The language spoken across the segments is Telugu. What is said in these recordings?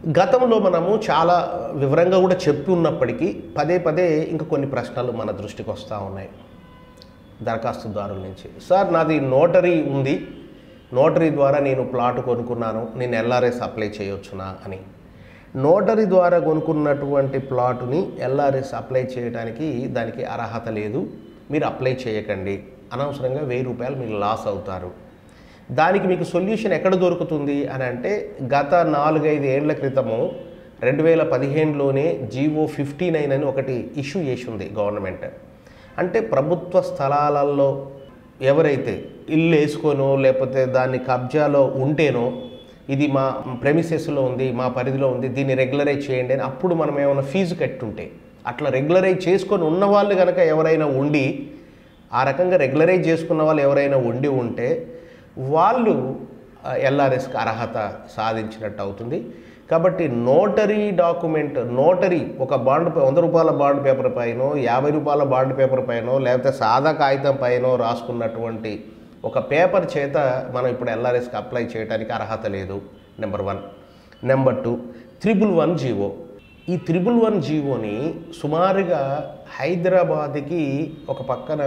గతంలో మనము చాలా వివరంగా కూడా చెప్పి ఉన్నప్పటికీ పదే పదే ఇంకా కొన్ని ప్రశ్నలు మన దృష్టికి వస్తూ ఉన్నాయి దరఖాస్తుదారుల నుంచి సార్ నాది నోటరీ ఉంది నోటరీ ద్వారా నేను ప్లాట్ కొనుక్కున్నాను నేను ఎల్ఆర్ఎస్ అప్లై చేయొచ్చునా అని నోటరీ ద్వారా కొనుక్కున్నటువంటి ప్లాటుని ఎల్ఆర్ఎస్ అప్లై చేయడానికి దానికి అర్హత లేదు మీరు అప్లై చేయకండి అనవసరంగా వెయ్యి రూపాయలు మీరు లాస్ అవుతారు దానికి మీకు సొల్యూషన్ ఎక్కడ దొరుకుతుంది అని అంటే గత నాలుగైదు ఏళ్ల క్రితము రెండు వేల పదిహేనులోనే జీవో ఫిఫ్టీ నైన్ అని ఒకటి ఇష్యూ చేసి ఉంది గవర్నమెంట్ అంటే ప్రభుత్వ స్థలాలలో ఎవరైతే ఇల్లు వేసుకోనో లేకపోతే దాన్ని కబ్జాలో ఉంటేనో ఇది మా ప్రెమిసెస్లో ఉంది మా పరిధిలో ఉంది దీన్ని రెగ్యులరైజ్ చేయండి అని అప్పుడు మనం ఏమైనా ఫీజు కట్టుంటే అట్లా రెగ్యులరైజ్ చేసుకొని ఉన్న వాళ్ళు కనుక ఎవరైనా ఉండి ఆ రకంగా రెగ్యులరైజ్ చేసుకున్న వాళ్ళు ఎవరైనా ఉండి ఉంటే వాళ్ళు ఎల్ఆర్ఎస్కి అర్హత సాధించినట్టు అవుతుంది కాబట్టి నోటరీ డాక్యుమెంట్ నోటరీ ఒక బాండ్ పై- వంద రూపాయల బాండ్ పేపర్ పైనో యాభై రూపాయల బాండ్ పేపర్ పైనో లేకపోతే సాదా కాగితం పైనో రాసుకున్నటువంటి ఒక పేపర్ చేత మనం ఇప్పుడు ఎల్ఆర్ఎస్కి అప్లై చేయడానికి అర్హత లేదు number one number two triple one GO ఈ త్రిబుల్ వన్ జీవోని సుమారుగా హైదరాబాద్కి ఒక పక్కన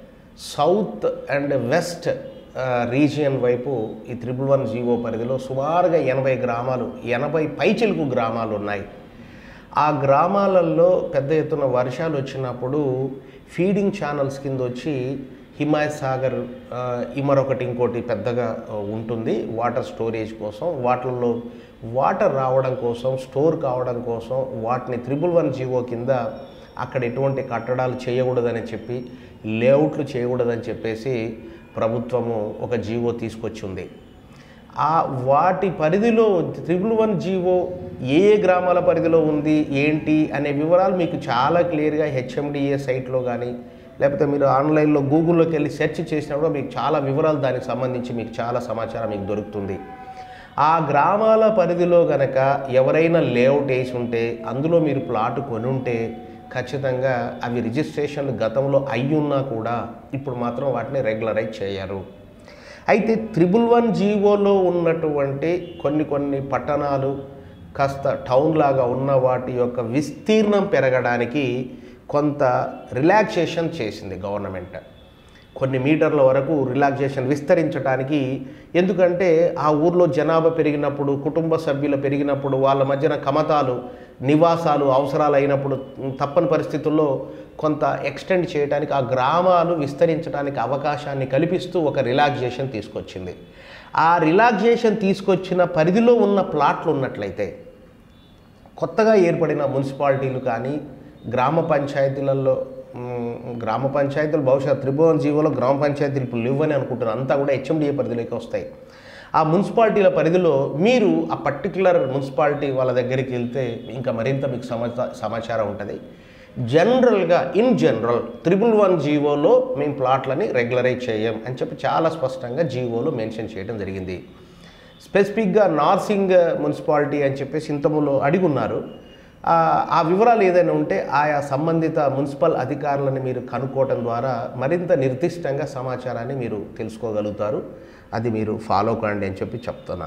సౌత్ అండ్ వెస్ట్ ఆ, రీజియన్ వైపు ఈ త్రిబుల్ వన్ జీవో పరిధిలో సుమారుగా ఎనభై గ్రామాలు ఎనభై పైచిలుకు గ్రామాలు ఉన్నాయి ఆ గ్రామాలలో పెద్ద ఎత్తున వర్షాలు వచ్చినప్పుడు ఫీడింగ్ ఛానల్స్ కింద వచ్చి హిమాయత్ సాగర్ ఆ, ఈ మరొకటి ఇంకోటి పెద్దగా ఆ, ఉంటుంది వాటర్ స్టోరేజ్ కోసం వాటిల్లో వాటర్ రావడం కోసం స్టోర్ కావడం కోసం వాటిని త్రిబుల్ వన్ జీవో కింద అక్కడ ఎటువంటి కట్టడాలు చేయకూడదని చెప్పి లేఅవుట్లు చేయకూడదని చెప్పేసి ప్రభుత్వము ఒక జీవో తీసుకొచ్చింది ఆ వాటి పరిధిలో త్రిబుల్ వన్ జీవో ఏ ఏ గ్రామాల పరిధిలో ఉంది ఏంటి అనే వివరాలు మీకు చాలా క్లియర్గా హెచ్ఎండిఏ సైట్లో కానీ లేకపోతే మీరు ఆన్లైన్లో గూగుల్లోకి వెళ్ళి సెర్చ్ చేసినప్పుడు మీకు చాలా వివరాలు దానికి సంబంధించి మీకు చాలా సమాచారం మీకు దొరుకుతుంది ఆ గ్రామాల పరిధిలో గనక ఎవరైనా లేఅవుట్ వేసి ఉంటే అందులో మీరు ప్లాట్ కొని ఉంటే ఖచ్చితంగా అవి రిజిస్ట్రేషన్లు గతంలో అయ్యున్నా కూడా ఇప్పుడు మాత్రం వాటిని రెగ్యులరైజ్ చేయరు అయితే త్రిబుల్ వన్ జీవోలో ఉన్నటువంటి కొన్ని కొన్ని పట్టణాలు కాస్త టౌన్ లాగా ఉన్న వాటి యొక్క విస్తీర్ణం పెరగడానికి కొంత రిలాక్సేషన్ చేసింది గవర్నమెంట్ కొన్ని మీటర్ల వరకు రిలాక్సేషన్ విస్తరించడానికి ఎందుకంటే ఆ ఊర్లో జనాభా పెరిగినప్పుడు కుటుంబ సభ్యులు పెరిగినప్పుడు వాళ్ళ మధ్యన కమతాలు నివాసాలు అవసరాలు అయినప్పుడు తప్పని పరిస్థితుల్లో కొంత ఎక్స్టెండ్ చేయడానికి ఆ గ్రామాలు విస్తరించడానికి అవకాశాన్ని కల్పిస్తూ ఒక రిలాక్సేషన్ తీసుకొచ్చింది ఆ రిలాక్సేషన్ తీసుకొచ్చిన పరిధిలో ఉన్న ప్లాట్లు ఉన్నట్లయితే కొత్తగా ఏర్పడిన మున్సిపాలిటీలు కానీ గ్రామ పంచాయతీలలో మ్, గ్రామ పంచాయతీలు బహుశా త్రిభువన్ జీవోలో గ్రామ పంచాయతీలు ఇప్పుడు లేవని అనుకుంటున్నారు అంతా కూడా హెచ్ఎండిఏ పరిధిలోకి వస్తాయి ఆ మున్సిపాలిటీల పరిధిలో మీరు ఆ పర్టికులర్ మున్సిపాలిటీ వాళ్ళ దగ్గరికి వెళ్తే ఇంకా మరింత మీకు సమా సమాచారం ఉంటుంది జనరల్గా ఇన్ జనరల్ త్రిబుల్ వన్ జీవోలో మేము ప్లాట్లని రెగ్యులరైజ్ చేయం అని చెప్పి చాలా స్పష్టంగా జీవోలో మెన్షన్ చేయడం జరిగింది స్పెసిఫిక్గా నార్సింగ్ మున్సిపాలిటీ అని చెప్పేసి ఇంతములో అడిగున్నారు ఆ, ఆ వివరాలు ఏదైనా ఉంటే ఆయా సంబంధిత మున్సిపల్ అధికారులను మీరు కనుక్కోవటం ద్వారా మరింత నిర్దిష్టంగా సమాచారాన్ని మీరు తెలుసుకోగలుగుతారు అది మీరు ఫాలో కండి అని చెప్పి చెప్తున్నా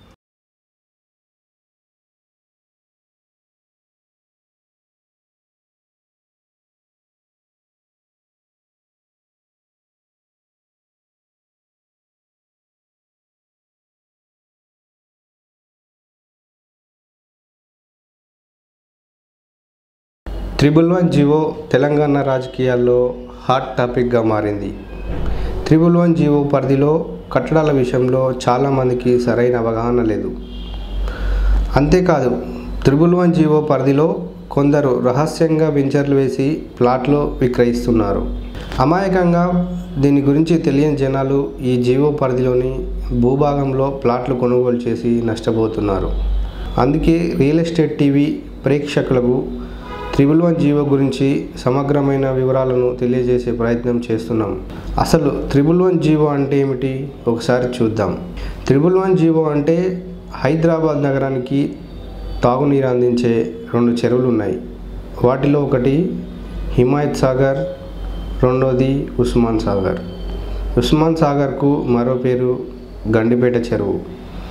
త్రిబుల్ వన్ జీవో తెలంగాణ రాజకీయాల్లో హాట్ టాపిక్గా మారింది త్రిబుల్ వన్ జీవో పరిధిలో కట్టడాల విషయంలో చాలామందికి సరైన అవగాహన లేదు అంతేకాదు త్రిబుల్ వన్ జీవో పరిధిలో కొందరు రహస్యంగా వెంచర్లు వేసి ప్లాట్లు విక్రయిస్తున్నారు అమాయకంగా దీని గురించి తెలియని జనాలు ఈ జీవో పరిధిలోని భూభాగంలో ప్లాట్లు కొనుగోలు చేసి నష్టపోతున్నారు అందుకే రియల్ ఎస్టేట్ టీవీ ప్రేక్షకులకు త్రిబుల్ వన్ జీవో గురించి సమగ్రమైన వివరాలను తెలియజేసే ప్రయత్నం చేస్తున్నాం అసలు త్రిబుల్ వన్ జీవో అంటే ఏమిటి ఒకసారి చూద్దాం త్రిబుల్ వన్ జీవో అంటే హైదరాబాద్ నగరానికి తాగునీరు అందించే రెండు చెరువులు ఉన్నాయి వాటిలో ఒకటి హిమాయత్ సాగర్ రెండోది ఉస్మాన్ సాగర్ ఉస్మాన్ సాగర్కు మరో పేరు గండిపేట చెరువు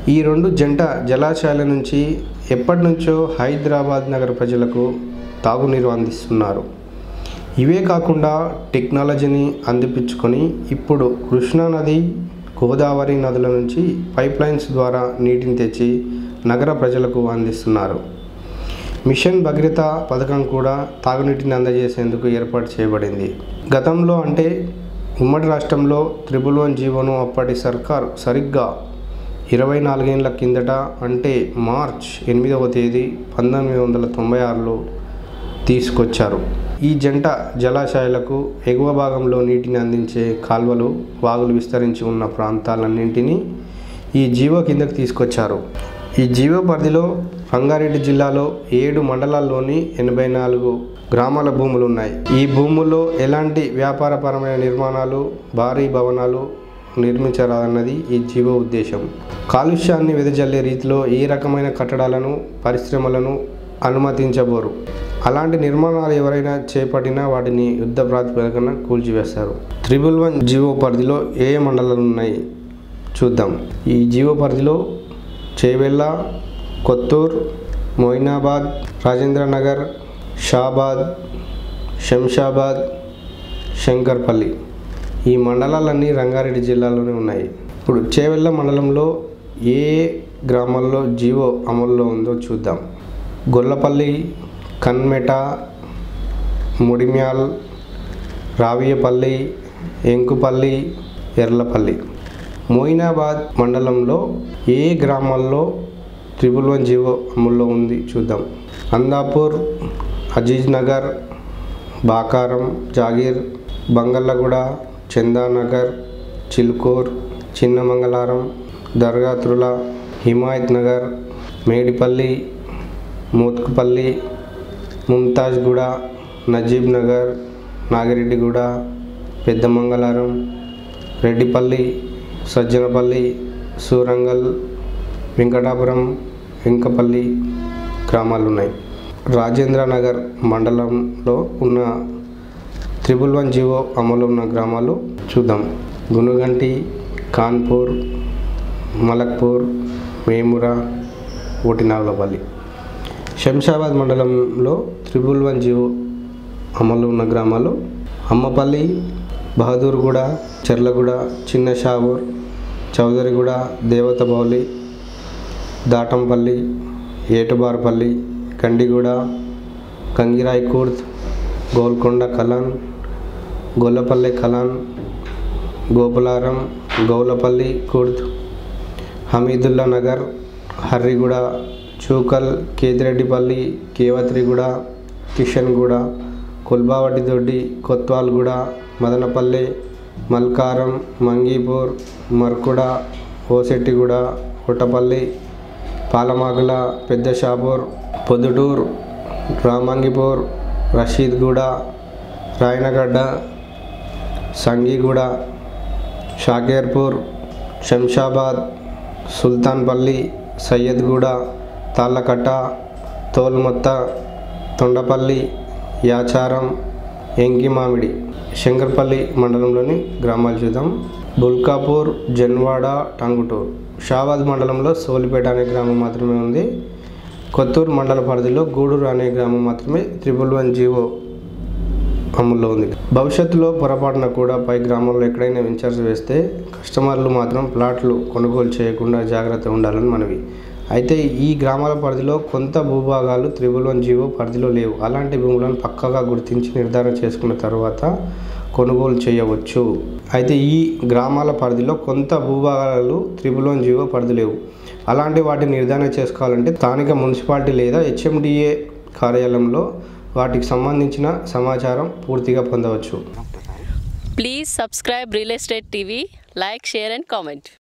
ఈ రెండు జంట జలాశయాల నుంచి ఎప్పటి నుంచో హైదరాబాద్ నగర ప్రజలకు తాగునీరు అందిస్తున్నారు ఇవే కాకుండా టెక్నాలజీని అందిపించుకొని ఇప్పుడు కృష్ణా నది గోదావరి నదుల నుంచి పైప్ లైన్స్ ద్వారా నీటిని తెచ్చి నగర ప్రజలకు అందిస్తున్నారు మిషన్ భగీరథ పథకం కూడా తాగునీటిని అందజేసేందుకు ఏర్పాటు చేయబడింది గతంలో అంటే ఉమ్మడి రాష్ట్రంలో త్రిబుల్ వన్ జీవోను అప్పటి సర్కార్ సరిగ్గా ఇరవై నాలుగేళ్ల కిందట అంటే మార్చ్ ఎనిమిదవ తేదీ పంతొమ్మిది వందల తొంభై ఆరులో తీసుకొచ్చారు ఈ జంట జలాశయాలకు ఎగువ భాగంలో నీటిని అందించే కాల్వలు వాగులు విస్తరించి ఉన్న ప్రాంతాలన్నింటినీ ఈ జీవో కిందకు తీసుకొచ్చారు ఈ జీవో పరిధిలో రంగారెడ్డి జిల్లాలో ఏడు మండలాల్లోని ఎనభై నాలుగు గ్రామాల భూములు ఉన్నాయి ఈ భూముల్లో ఎలాంటి వ్యాపారపరమైన నిర్మాణాలు భారీ భవనాలు నిర్మించరాదన్నది ఈ జీవో ఉద్దేశం కాలుష్యాన్ని వెదజల్లే రీతిలో ఏ రకమైన కట్టడాలను పరిశ్రమలను అనుమతించబోరు అలాంటి నిర్మాణాలు ఎవరైనా చేపట్టినా వాటిని యుద్ధ ప్రాతిపదికన కూల్చివేస్తారు త్రిబుల్ వన్ జీవో పరిధిలో ఏ ఏ మండలాలు ఉన్నాయి చూద్దాం ఈ జీవో పరిధిలో చేవెళ్ళ కొత్తూర్ మొయినాబాద్ రాజేంద్రనగర్ షాబాద్ శంషాబాద్ శంకర్పల్లి ఈ మండలాలన్నీ రంగారెడ్డి జిల్లాలోనే ఉన్నాయి ఇప్పుడు చేవెళ్ళ మండలంలో ఏ గ్రామాల్లో జీవో అమల్లో ఉందో చూద్దాం గొల్లపల్లి కన్మెట ముడిమ్యాల్ రావియపల్లి ఎంకుపల్లి ఎర్లపల్లి మోయినాబాద్ మండలంలో ఏ గ్రామాల్లో ట్రిపుల్ వన్ జీవో అమల్లో ఉంది చూద్దాం అందాపూర్ అజీజ్ నగర్ బాకారం జాగీర్ బంగళ్ళగూడ చందానగర్ చిల్కూర్ చిన్నమంగళారం దర్గాతుల హిమాయత్ నగర్ మేడిపల్లి మోత్కుపల్లి ముంతాజ్గూడ నజీబ్ నగర్ నాగిరెడ్డిగూడ పెద్దమంగళారం రెడ్డిపల్లి సజ్జనపల్లి సూరంగల్ వెంకటాపురం వెంకపల్లి గ్రామాలు ఉన్నాయి రాజేంద్ర నగర్ మండలంలో ఉన్న త్రిబుల్ వన్ జీవో అమలు ఉన్న గ్రామాలు చూద్దాం గునుగంటి కాన్పూర్ మలక్పూర్ మేముర ఓటినాగులపల్లి శంషాబాద్ మండలంలో త్రిబుల్ వన్ జీవో అమలు ఉన్న గ్రామాలు అమ్మపల్లి బహదూర్గూడ చెర్లగూడ చిన్న షావూర్ చౌదరిగూడ దేవతబౌలి దాటంపల్లి ఏటుబార్పల్లి కండిగూడ కంగిరాయ్ కూర్ద్ గోల్కొండ కలాన్ గొల్లపల్లి కలాన్ గోపులారం గౌలపల్లి కుర్ద్ హమీదుల్లా నగర్ హర్రిగూడ చూకల్ కేతిరెడ్డిపల్లి కేవత్రిగూడ కిషన్గూడ కొల్బావటి దొడ్డి కొత్వాల్గూడ మదనపల్లి మల్కారం మంగీపూర్ మర్కుడ ఓసెట్టిగూడ కొట్టపల్లి పాలమాగుల పెద్ద షాపూర్ పొద్దుటూర్ రామంగిపూర్ రషీద్గూడ రాయనగడ్డ సంగీగూడ షాకేర్పూర్ శంషాబాద్ సుల్తాన్పల్లి సయ్యద్గూడ తాళ్ళకట్ట తోల్మొత్త తొండపల్లి యాచారం ఎంకిమామిడి శంకర్పల్లి మండలంలోని గ్రామాలు చూద్దాం బుల్కాపూర్ జన్వాడ టంగుటూర్ షాబాద్ మండలంలో సోలిపేట అనే గ్రామం మాత్రమే ఉంది కొత్తూరు మండల పరిధిలో గూడూరు అనే గ్రామం మాత్రమే త్రిబుల్ వన్ జీవో అమల్లో ఉంది భవిష్యత్తులో పొరపాటున కూడా పై గ్రామంలో ఎక్కడైనా వెంచర్స్ వేస్తే కస్టమర్లు మాత్రం ప్లాట్లు కొనుగోలు చేయకుండా జాగ్రత్త ఉండాలని మనవి అయితే ఈ గ్రామాల పరిధిలో కొంత భూభాగాలు త్రిబుల్ వన్ జీవో పరిధిలో లేవు అలాంటి భూములను పక్కగా గుర్తించి నిర్ధారణ చేసుకున్న తర్వాత కొనుగోలు చేయవచ్చు అయితే ఈ గ్రామాల పరిధిలో కొంత భూభాగాలు త్రిబుల్ వన్ జీవో పరిధి లేవు అలాంటి వాటిని నిర్ధారణ చేసుకోవాలంటే స్థానిక మున్సిపాలిటీ లేదా హెచ్ఎండిఏ కార్యాలయంలో వాటికి సంబంధించిన సమాచారం పూర్తిగా పొందవచ్చు Please subscribe Real Estate TV, like, share, and comment.